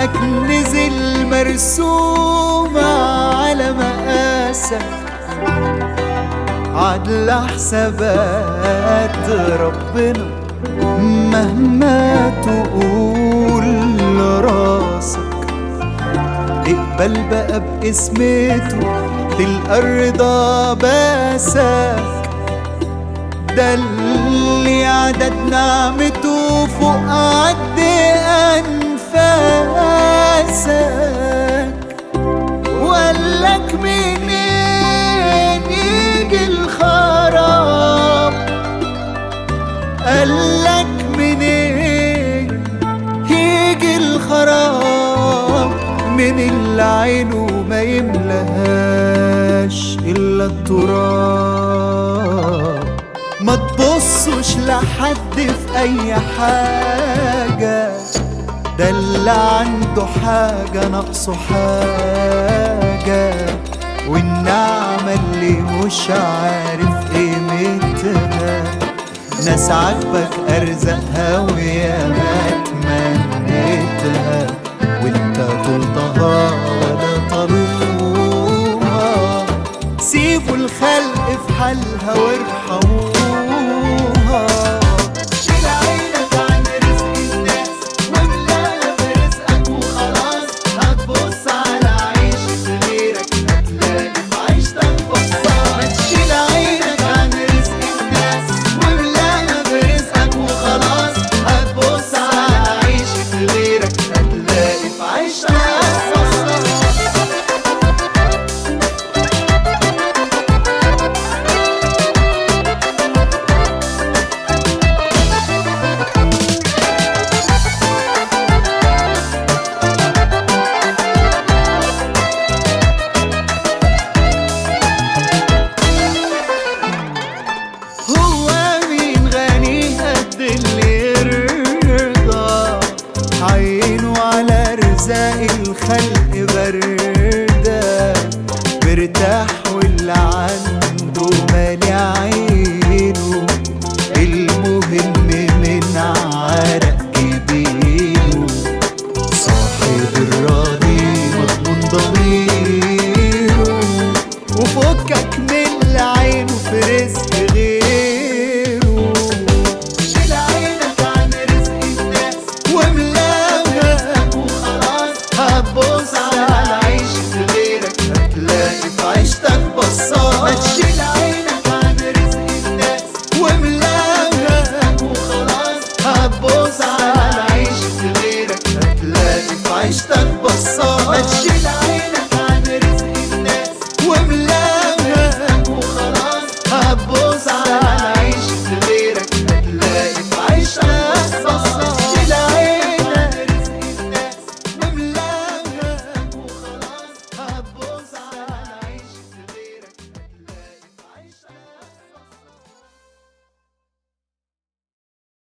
حلمك نزل مرسوم على مقاسك عدل حسابات ربنا مهما تقول راسك اقبل بقى باسمته تلقى الرضا باسك ده اللي عدد نعمته فوق عد أنفاسك وقالك منين يجي الخراب قالك منين يجي الخراب من اللي عينه ما يملهاش إلا التراب ما تبصش لحد في اي حاجة ده اللي عنده حاجة ناقصه حاجة والنعمة اللي مش عارف قيمتها ناس عاجبك أرزقها ويا ما تمنيتها وانت طلتها ولا طلوها سيبوا الخلق في حالها وارحموها شيل عينك عن رزق الناس واملاها برزقك وخلاص هتبص على عيشة غيرك هتلاقي في عيشتك بصات شيل عينك عن رزق الناس واملاها برزقك وخلاص هتبص على عيشة غيرك هتلاقي في عيشتك بصات هو مين غني قد اللي يرضى عينه على رزاق الخلق بردة برتاح واللي عنده مالي عينه المهم من عرق جبينه صاحب الراضي مضمون ضميره وفكك من اللي عينه في رزق غيره شيل عينك عن رزق الناس واملاها وخلاص هتبص على عيشة غيرك هتلاقي في عيشتك بصات ما تشيل عينك عن رزق الناس واملاها وخلاص هتبص على عيشة غيرك هتلاقي في عيشتك بصات ما تشيل